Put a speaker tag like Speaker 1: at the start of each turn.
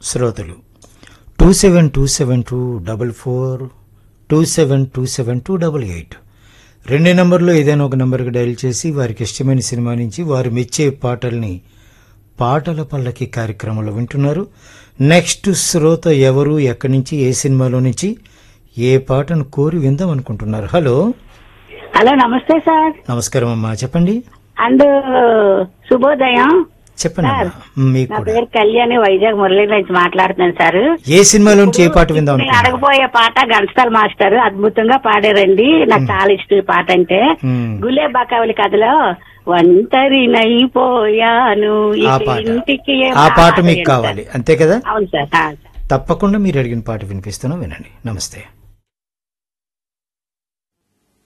Speaker 1: శ్రోతలు two seven two seven two double four two seven two seven two double eight రెండే నంబర్లో ఏదైనా ఒక నంబర్కి డయల్ చేసి వారికి ఇష్టమైన సినిమా నుంచి వారు మెచ్చే పాటల్ని పాటల పల్లకి కార్యక్రమంలో వింటున్నారు నెక్స్ట్ శ్రోత ఎవరు ఎక్కడి నుంచి ఏ సినిమాలో నుంచి ఏ పాటను కోరి విందాం అనుకుంటున్నారు హలో
Speaker 2: హలో నమస్తే సార్
Speaker 1: నమస్కారం అమ్మా చెప్పండి
Speaker 2: అండ్ శుభోదయం
Speaker 1: చెప్పండి అమ్మా. మీకు
Speaker 2: నా
Speaker 1: కూడా
Speaker 2: పేరు కళ్యాణి వైజాగ్ మురళి నుంచి మాట్లాడుతున్నాను సార్
Speaker 1: ఏ సినిమాలో నుంచి ఏ పాట విందాం
Speaker 2: నేను
Speaker 1: అనుకుంటున్నారు
Speaker 2: అడగబోయే పాట గంటస్థల్ మాస్టర్ అద్భుతంగా పాడారండి నాకు చాలా ఇష్టం ఈ పాట అంటే
Speaker 1: మ్మ్.
Speaker 2: గులే బాకావలి కథలో ఒంటరినైపోయాను
Speaker 1: ఆ
Speaker 2: ఇక
Speaker 1: పాట
Speaker 2: ఇంటికి ఏ
Speaker 1: ఆ పాట
Speaker 2: మాట
Speaker 1: మీకు
Speaker 2: ఏంటి
Speaker 1: కావాలి అంతే కదా
Speaker 2: సార్? అవును సార్ ఆ, సార్.
Speaker 1: తప్పకుండా మీరు అడిగిన పాట వినిపిస్తున్నాం వినండి నమస్తే